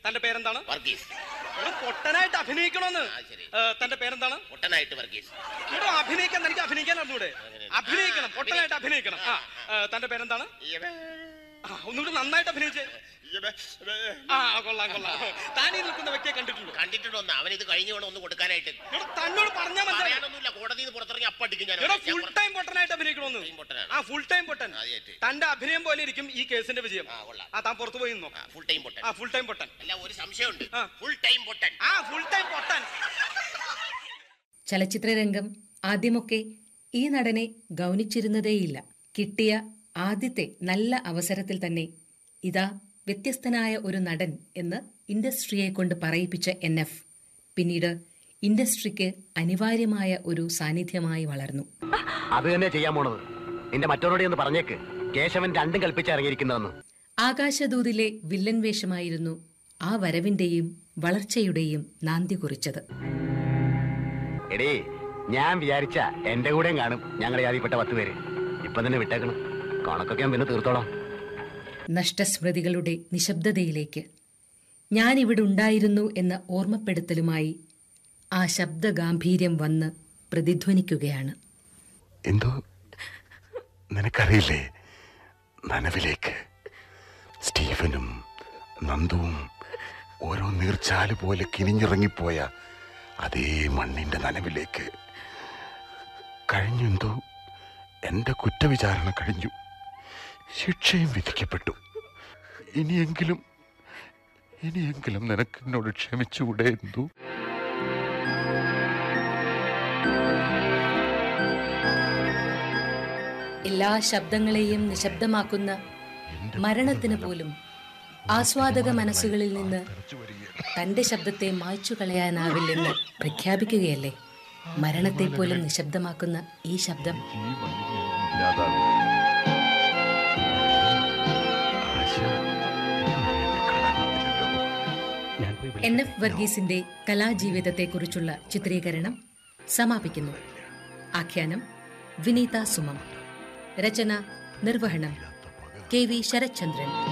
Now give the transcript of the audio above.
തന്റെ പേരെന്താണ് വർഗീസ് ഇവിടെ പൊട്ടനായിട്ട് അഭിനയിക്കണോന്ന് ആ, ശരി. ഏ, തന്റെ പേരെന്താണ് പൊട്ടനായിട്ട് വർഗീസ് ഇവിടെ അഭിനയിക്കാൻ എനിക്ക് അഭിനയിക്കാൻ അറിഞ്ഞൂടെ അഭിനയിക്കണം പൊട്ടനായിട്ട് അഭിനയിക്കണം ആ ഏ, തന്റെ പേരെന്താണ് ആ ഒന്നുകൂടി നന്നായിട്ട് അഭിനയിച്ചേ ആ കൊള്ളാം കൊള്ളാം താൻ ഈ നിൽക്കുന്ന വ്യക്തിയെ കണ്ടിട്ടുണ്ടോ കണ്ടിട്ടുണ്ടോ അവൻ ഇത് കഴിഞ്ഞു വേണം ഒന്ന് കൊടുക്കാനായിട്ട് ഇവിടെ തന്നോട് പറഞ്ഞാൽ മനസ്സിലായി പറയാനൊന്നുമില്ല കോടതിയിൽ നിന്ന് പുറത്തിറങ്ങി അപ്പടിക്കും ഞാൻ ഇവിടെ ഞാൻ ഫുൾ പുറത്ത് ടൈം പൊട്ടനായിട്ട് അഭിനയിക്കണമെന്ന് Full time പൊട്ടനാണ്. ആ ഫുൾ ടൈം പൊട്ടൻ ആദ്യമായിട്ട്. തന്റെ അഭിനയം പോലെ ഇരിക്കും ഈ കേസിന്റെ വിജയം ആ, കൊള്ളാം. ആ താൻ പുറത്തു പോയി നോക്കാം ഫുൾ ടൈം പൊട്ടൻ ആ ഫുൾ ടൈം പൊട്ടൻ അല്ല ഒരു സംശയമുണ്ട് ആ. ഫുൾ ടൈം പൊട്ടൻ ആ ഫുൾ ടൈം പൊട്ടൻ ചലച്ചിത്രരംഗം ആദ്യമൊക്കെ ഈ നടനെ ഗൗനിച്ചിരുന്നതേയില്ല കിട്ടിയ ആദ്യത്തെ നല്ല അവസരത്തിൽ തന്നെ ഇതാ വ്യത്യസ്തനായ ഒരു നടൻ എന്ന് ഇൻഡസ്ട്രിയെ കൊണ്ട് പറയിപ്പിച്ച എൻ എഫ് പിന്നീട് ഇൻഡസ്ട്രിക്ക് അനിവാര്യമായ ഒരു സാന്നിധ്യമായി വളർന്നു അത് തന്നെ ചെയ്യാൻ പോണത് നിന്റെ മറ്റവരോട് ഒന്ന് പറഞ്ഞേക്ക് കേശവൻ രണ്ടും കൽപ്പിച്ചിറങ്ങിയിരിക്കുന്നതെന്ന് ആകാശദൂതിലെ വില്ലൻ വേഷമായിരുന്നു ആ വരവിന്റെയും വളർച്ചയുടെയും നാന്തി കുറിച്ചത് എടേ ഞാൻ വിചാരിച്ച എന്റെ കൂടെയും കാണും ഞങ്ങളെ ജാതിപ്പെട്ട പത്ത് പേര് ഇപ്പൊ തന്നെ വിട്ടേക്കണം കണക്കൊക്കെ ഞാൻ പിന്നെ തീർത്തോളാം നഷ്ടസ്മൃതികളുടെ നിശബ്ദതയിലേക്ക് ഞാൻ ഇവിടെ ഉണ്ടായിരുന്നു എന്ന ഓർമ്മപ്പെടുത്തലുമായി ആ ശബ്ദഗാംഭീര്യം വന്ന് പ്രതിധ്വനിക്കുകയാണ് എന്തോ നിനക്കറിയില്ലേ നനവിലേക്ക് സ്റ്റീഫനും നന്ദുവും ഓരോ നീർച്ചാല് പോലെ കിനിഞ്ഞിറങ്ങിപ്പോയ അതേ മണ്ണിന്റെ നനവിലേക്ക് കഴിഞ്ഞെന്തോ എന്റെ കുറ്റവിചാരണ കഴിഞ്ഞു ശിക്ഷയും വിധിക്കപ്പെട്ടു ഇനിയെങ്കിലും ഇനിയെങ്കിലും നിനക്ക് എന്നോട് ക്ഷമിച്ചുകൂടെ എന്തോ എല്ലാ ശബ്ദങ്ങളെയും നിശബ്ദമാക്കുന്ന മരണത്തിന് പോലും ആസ്വാദക മനസ്സുകളിൽ നിന്ന് തന്റെ ശബ്ദത്തെ മായ്ച്ചു കളയാനാവില്ലെന്ന് പ്രഖ്യാപിക്കുകയല്ലേ മരണത്തെ പോലും നിശബ്ദമാക്കുന്ന ഈ ശബ്ദം എൻ എഫ് വർഗീസിന്റെ കലാജീവിതത്തെക്കുറിച്ചുള്ള ചിത്രീകരണം സമാപിക്കുന്നു ആഖ്യാനം വിനീത സുമം രചന നിർവഹണം കെ വി ശരത്ചന്ദ്രൻ